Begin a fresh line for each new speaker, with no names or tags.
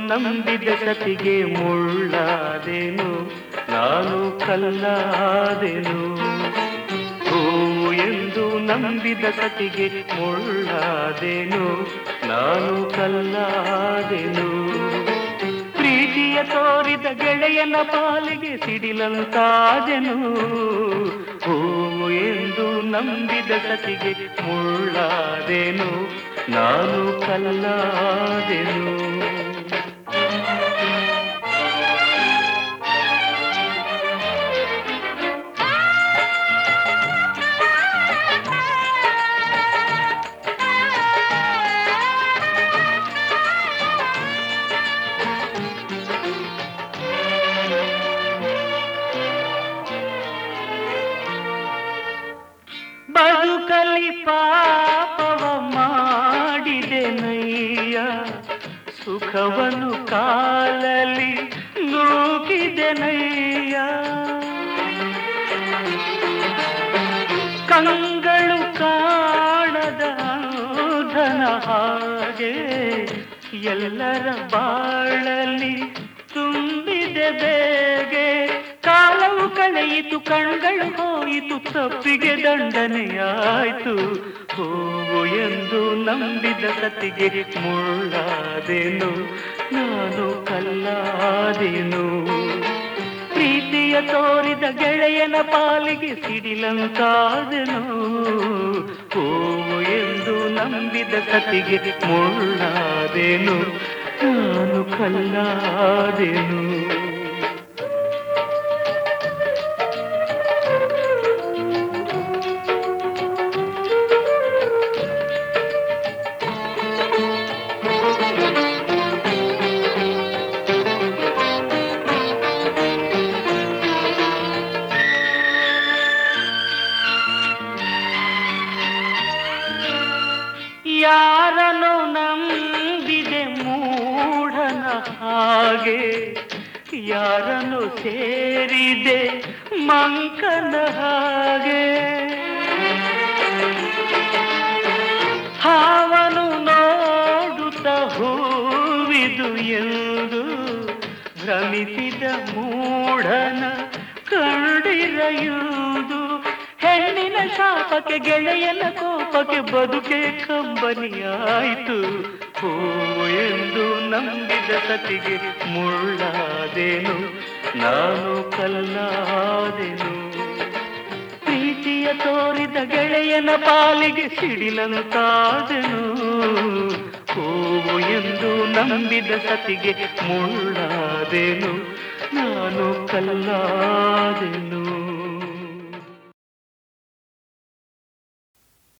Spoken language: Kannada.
ನಂಬಿದ ಸತಿಗೆ ಮುಳ್ಳಾದೆನು ನಾನು ಕಲ್ಲಾದೆನು ಹೂವು ಎಂದು ನಂಬಿದ ಸತಿಗೆ ಮುಳ್ಳಾದೆನು ನಾನು ಕಲ್ಲಾದೆನು ಪ್ರೀತಿಯ ತೋರಿದ ಗೆಳೆಯನ ಪಾಲಿಗೆ ಸಿಡಿಲಂತಾದೆನು ಹೂವು ಎಂದು ನಂಬಿದ ಸತಿಗೆ ಮುಳ್ಳಾದೆನು ನಾನು ಕಲ್ಲಾದೆನು ಬದುಕಲಿ ಪಾಪವ ಮಾಡಿದೆ ನಯ್ಯ ಸುಖವನ್ನು ಕಾಲಲಿ ನೂಕಿದೆ ನಯ್ಯ ಕಂಗಳು ಕಾಣದ ಧನ ಹಾಗೆ ಎಲ್ಲರ ಬಾಳಲಿ ತುಂಬಿದೆ ಬೇಗೆ ಕಾಲವು ಕಳೆಯಿತು ಕಣ್ಗಳು ಹೋಯಿತು ತಪ್ಪಿಗೆ ದಂಡನೆಯಾಯ್ತು ಹೂವು ಎಂದು ನಂಬಿದ ಸತಿಗೆ ಮುಳ್ಳಾದೆನು ನಾನು ಕಲ್ಲಾದೆನು ಪ್ರೀತಿಯ ತೋರಿದ ಗೆಳೆಯನ ಪಾಲಿಗೆ ಸಿಡಿಲಂತಾದೆನು ಹೂವು ಎಂದು ನಂಬಿದ ಸತಿಗೆ ಮುಳ್ಳಾದೆನು ನಾನು ಕಲ್ಲಾದೆನು ಯಾರನ್ನು ನಂಬಿದೆ ಮೂಢನ ಹಾಗೆ ಯಾರನ್ನು ಸೇರಿದೆ ಮಂಕನ ಹಾಗೆ ಹಾವನು ನೋಡುತ್ತ ಹೂವಿದು ಎಂದು ಭ್ರಮಿಸಿದ ಮೂಢನ ಕಂಡಿರಯುವುದು ಹೆಣ್ಣಿನ ಶಾಪಕ್ಕೆ ಗೆಳೆಯನ ಕೋಪಕ್ಕೆ ಬದುಕೆ ಕಂಬನಿಯಾಯಿತು ಹೂವು ಎಂದು ನಂಬಿದ ಸತಿಗೆ ಮುಳ್ಳಾದೆನು ನಾನು ಕಲ್ಲಾದೆನು ಪ್ರೀತಿಯ ತೋರಿದ ಗೆಳೆಯನ ಪಾಲಿಗೆ ಸಿಡಿಲಂತಾದೆನು ಹೂವು ಎಂದು ನಂಬಿದ ಸತಿಗೆ ಮುಳ್ಳಾದೆನು ನಾನು ಕಲ್ಲಾದೆನು